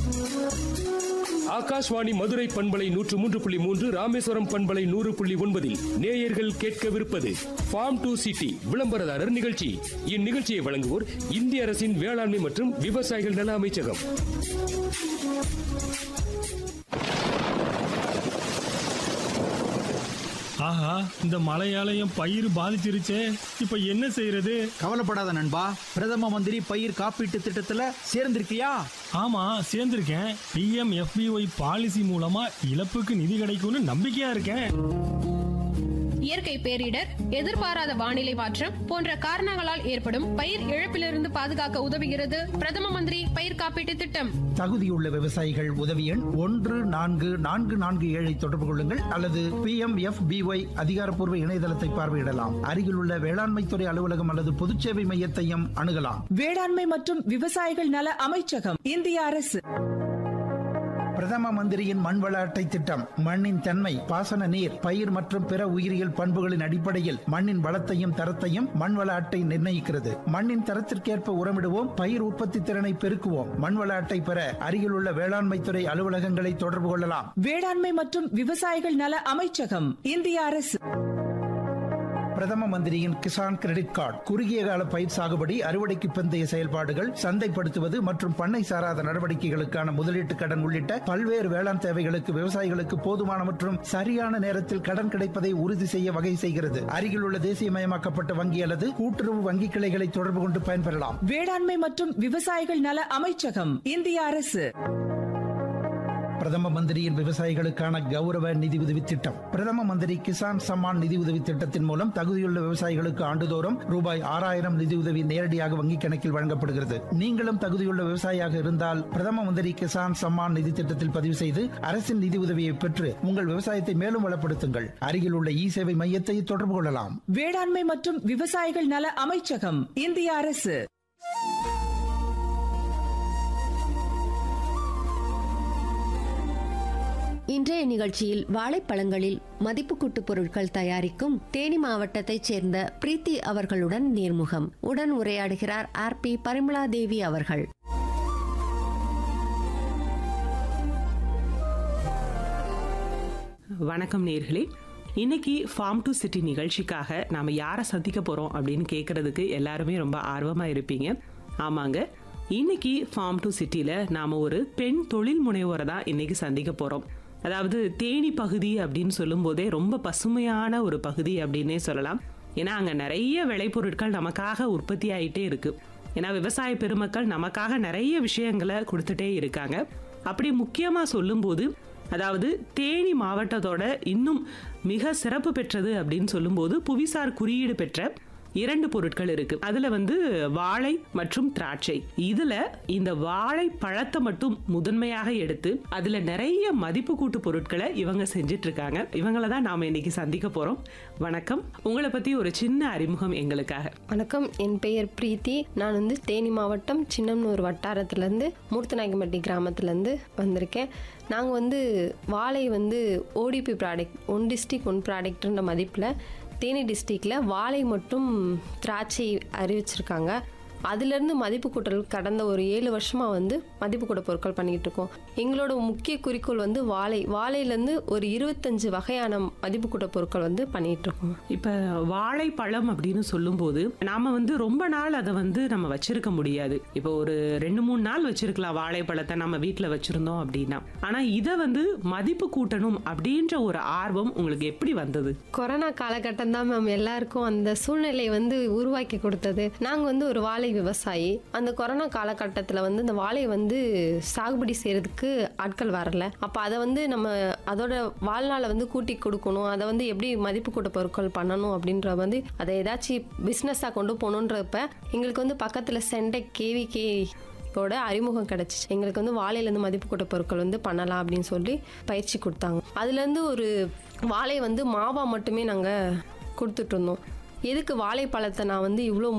ஆகாஷ்வாணி மதுரை பண்பலை நூற்று மூன்று புள்ளி மூன்று ராமேஸ்வரம் பண்பலை நூறு புள்ளி ஒன்பதில் நேயர்கள் கேட்கவிருப்பது ஃபார்ம் டு சிட்டி விளம்பரதாரர் நிகழ்ச்சி இந்நிகழ்ச்சியை வழங்குவோர் இந்திய அரசின் வேளாண்மை மற்றும் விவசாயிகள் நல அமைச்சகம் ஆஹா இந்த மழையாலயம் பயிர் பாதிச்சிருச்சே இப்ப என்ன செய்யறது கவலைப்படாத நண்பா பிரதம மந்திரி பயிர் காப்பீட்டு திட்டத்துல சேர்ந்திருக்கியா ஆமா சேர்ந்திருக்கேன் பிஎம் எஃபிஒய் பாலிசி மூலமா இழப்புக்கு நிதி கிடைக்கும்னு நம்பிக்கையா இருக்கேன் இயற்கை பேரிடர் எதிர்பாராத வானிலை மாற்றம் போன்ற காரணங்களால் ஏற்படும் பயிர் இழப்பிலிருந்து பாதுகாக்க உதவுகிறது பிரதம மந்திரி பயிர் காப்பீட்டு திட்டம் தகுதியுள்ள விவசாயிகள் உதவி எண் ஒன்று நான்கு நான்கு நான்கு ஏழை தொடர்பு கொள்ளுங்கள் அல்லது பி எம் எஃப் பிஒய் அதிகாரப்பூர்வ இணையதளத்தை பார்வையிடலாம் அருகிலுள்ள வேளாண்மைத்துறை அலுவலகம் அல்லது பொதுச்சேவை மையத்தையும் அணுகலாம் வேளாண்மை மற்றும் விவசாயிகள் நல அமைச்சகம் இந்திய அரசு பிரதம மந்திரியின் மண் வள அட்டை திட்டம் மண்ணின் தன்மை பாசன நீர் பயிர் மற்றும் பிற உயிரியல் பண்புகளின் அடிப்படையில் மண்ணின் வளத்தையும் தரத்தையும் மண் வள அட்டை நிர்ணயிக்கிறது மண்ணின் தரத்திற்கேற்ப உரமிடுவோம் பயிர் உற்பத்தி திறனை பெருக்குவோம் மண் வள அட்டை பெற அருகிலுள்ள வேளாண்மைத்துறை அலுவலகங்களை தொடர்பு கொள்ளலாம் வேளாண்மை மற்றும் விவசாயிகள் நல அமைச்சகம் இந்திய அரசு பிரதம மந்திரியின் கிசான் கிரெடிட் கார்டு குறுகிய கால பயிர் சாகுபடி அறுவடைக்கு பிந்தைய செயல்பாடுகள் சந்தைப்படுத்துவது மற்றும் பண்ணை சாராத நடவடிக்கைகளுக்கான முதலீட்டு கடன் உள்ளிட்ட பல்வேறு வேளாண் தேவைகளுக்கு விவசாயிகளுக்கு போதுமான மற்றும் சரியான நேரத்தில் கடன் கிடைப்பதை உறுதி செய்ய வகை செய்கிறது அருகிலுள்ள தேசியமயமாக்கப்பட்ட வங்கி அல்லது கூட்டுறவு வங்கி கிளைகளை தொடர்பு கொண்டு பயன்பெறலாம் வேளாண்மை மற்றும் விவசாயிகள் நல அமைச்சகம் இந்திய அரசு பிரதம மந்திரியின் விவசாயிகளுக்கான கௌரவ நிதி உதவி திட்டம் பிரதம மந்திரி கிசான் சம்மான் நிதி உதவி திட்டத்தின் மூலம் தகுதியுள்ள விவசாயிகளுக்கு ஆண்டுதோறும் ரூபாய் ஆறாயிரம் நிதி உதவி நேரடியாக வங்கிக் கணக்கில் வழங்கப்படுகிறது நீங்களும் தகுதியுள்ள விவசாயியாக இருந்தால் பிரதம மந்திரி கிசான் சம்மான் நிதி திட்டத்தில் பதிவு செய்து அரசின் நிதி உதவியை பெற்று உங்கள் விவசாயத்தை மேலும் வளப்படுத்துங்கள் அருகில் உள்ள இ சேவை மையத்தை தொடர்பு கொள்ளலாம் வேளாண்மை மற்றும் விவசாயிகள் நல அமைச்சகம் இந்திய அரசு இன்றைய நிகழ்ச்சியில் வாழைப்பழங்களில் மதிப்பு கூட்டு பொருட்கள் தயாரிக்கும் தேனி மாவட்டத்தைச் சேர்ந்த பிரீத்தி அவர்களுடன் நேர்முகம் உடன் உரையாடுகிறார் ஆர் பி பரிமளா தேவி அவர்கள் வணக்கம் நேர்களே இன்னைக்கு ஃபார்ம் டு சிட்டி நிகழ்ச்சிக்காக நாம யாரை சந்திக்க போறோம் அப்படின்னு கேட்கறதுக்கு எல்லாருமே ரொம்ப ஆர்வமா இருப்பீங்க ஆமாங்க இன்னைக்கு ஃபார்ம் டு சிட்டில நாம ஒரு பெண் தொழில் முனைவோரை தான் இன்னைக்கு சந்திக்க போறோம் அதாவது தேனி பகுதி அப்படின்னு சொல்லும்போதே ரொம்ப பசுமையான ஒரு பகுதி அப்படின்னே சொல்லலாம் ஏன்னா அங்க நிறைய விளைபொருட்கள் நமக்காக உற்பத்தி ஆயிட்டே இருக்கு ஏன்னா விவசாய பெருமக்கள் நமக்காக நிறைய விஷயங்களை கொடுத்துட்டே இருக்காங்க அப்படி முக்கியமா சொல்லும்போது அதாவது தேனி மாவட்டத்தோட இன்னும் மிக சிறப்பு பெற்றது அப்படின்னு சொல்லும்போது புவிசார் குறியீடு பெற்ற இரண்டு பொருட்கள் இருக்கு அதுல வந்து வாழை மற்றும் திராட்சை இதுல இந்த வாழை பழத்தை மட்டும் முதன்மையாக எடுத்து அதுல நிறைய மதிப்பு கூட்டு பொருட்களை இவங்க செஞ்சிட்டு இருக்காங்க இவங்கள தான் நாம இன்னைக்கு சந்திக்க போறோம் வணக்கம் உங்களை பத்தி ஒரு சின்ன அறிமுகம் எங்களுக்காக வணக்கம் என் பெயர் பிரீத்தி நான் வந்து தேனி மாவட்டம் சின்னம்னூர் வட்டாரத்துலேருந்து மூர்த்தநாயக்கம்பட்டி கிராமத்துலேருந்து வந்திருக்கேன் நாங்கள் வந்து வாழை வந்து ODP product one district one ப்ராடக்ட்ன்ற மதிப்பில் தேனி டிஸ்ட்ரிக்டில் வாழை மற்றும் திராட்சை அறிவிச்சிருக்காங்க அதுலேருந்து மதிப்பு கூட்டல் கடந்த ஒரு ஏழு வருஷமாக வந்து மதிப்பு கூட்ட பொருட்கள் பண்ணிகிட்டு இருக்கோம் எங்களோட முக்கிய குறிக்கோள் வந்து வாழை வாழையிலேருந்து ஒரு இருபத்தஞ்சு வகையான மதிப்பு கூட்ட பொருட்கள் வந்து பண்ணிகிட்டு இருக்கோம் இப்ப வாழைப்பழம் அப்படின்னு சொல்லும்போது நாம வந்து ரொம்ப நாள் அதை வந்து நம்ம வச்சிருக்க முடியாது இப்போ ஒரு ரெண்டு மூணு நாள் வச்சிருக்கலாம் வாழைப்பழத்தை நம்ம வீட்டில் வச்சிருந்தோம் அப்படின்னா ஆனா இதை வந்து மதிப்பு கூட்டணும் அப்படின்ற ஒரு ஆர்வம் உங்களுக்கு எப்படி வந்தது கொரோனா காலகட்டம் தான் மேம் எல்லாருக்கும் அந்த சூழ்நிலை வந்து உருவாக்கி கொடுத்தது நாங்கள் வந்து ஒரு வாழை விவசாயி அந்த கொரோனா காலகட்டத்தில் வந்து இந்த வாழை வந்து சாகுபடி செய்யறதுக்கு ஆட்கள் வரல அப்போ அதை வந்து நம்ம அதோட வாழ்நாளை வந்து கூட்டி கொடுக்கணும் அதை வந்து எப்படி மதிப்பு கூட்ட பொருட்கள் பண்ணணும் அப்படின்ற வந்து அதை ஏதாச்சும் பிஸ்னஸாக கொண்டு போகணுன்றப்ப எங்களுக்கு வந்து பக்கத்தில் சென்டெக் கேவிகே ஓட அறிமுகம் கிடைச்சிச்சு எங்களுக்கு வந்து வாழையிலேருந்து மதிப்பு கூட்ட பொருட்கள் வந்து பண்ணலாம் அப்படின்னு சொல்லி பயிற்சி கொடுத்தாங்க அதுலேருந்து ஒரு வாழை வந்து மாவா மட்டுமே நாங்கள் கொடுத்துட்டு இருந்தோம் எதுக்கு வாழைப்பழத்தை நான் வந்து இவ்வளோ